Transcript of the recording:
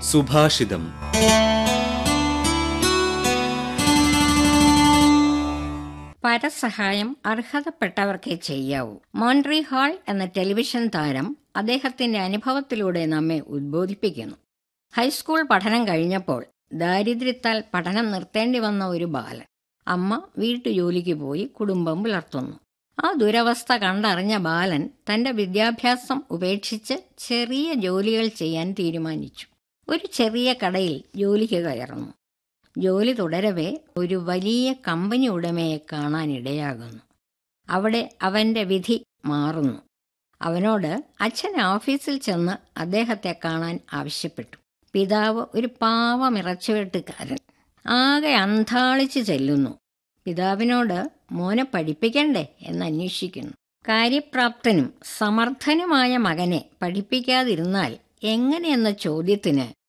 സുഭാഷിതം പരസഹായം അർഹതപ്പെട്ടവർക്കേ ചെയ്യാവൂ മോൺട്രി ഹാൾ എന്ന ടെലിവിഷൻ താരം അദ്ദേഹത്തിന്റെ അനുഭവത്തിലൂടെ നമ്മെ ഉദ്ബോധിപ്പിക്കുന്നു ഹൈസ്കൂൾ പഠനം കഴിഞ്ഞപ്പോൾ ദാരിദ്ര്യത്താൽ പഠനം നിർത്തേണ്ടി വന്ന ഒരു ബാലൻ അമ്മ വീട്ടുജോലിക്ക് പോയി കുടുംബം പുലർത്തുന്നു ആ ദുരവസ്ഥ കണ്ടറിഞ്ഞ ബാലൻ തന്റെ വിദ്യാഭ്യാസം ഉപേക്ഷിച്ച് ചെറിയ ജോലികൾ ചെയ്യാൻ തീരുമാനിച്ചു ഒരു ചെറിയ കടയിൽ ജോലിക്ക് കയറുന്നു ജോലി തുടരവേ ഒരു വലിയ കമ്പനി ഉടമയെ കാണാനിടയാകുന്നു അവിടെ അവന്റെ വിധി മാറുന്നു അവനോട് അച്ഛൻ ഓഫീസിൽ ചെന്ന് അദ്ദേഹത്തെ കാണാൻ ആവശ്യപ്പെട്ടു പിതാവ് ഒരു പാവമിറച്ചുവെട്ടുകാരൻ ആകെ അന്താളിച്ച് ചെല്ലുന്നു പിതാവിനോട് മോനെ പഠിപ്പിക്കണ്ടേ എന്ന് അന്വേഷിക്കുന്നു കാര്യപ്രാപ്തനും സമർത്ഥനുമായ മകനെ പഠിപ്പിക്കാതിരുന്നാൽ എങ്ങനെയെന്ന ചോദ്യത്തിന്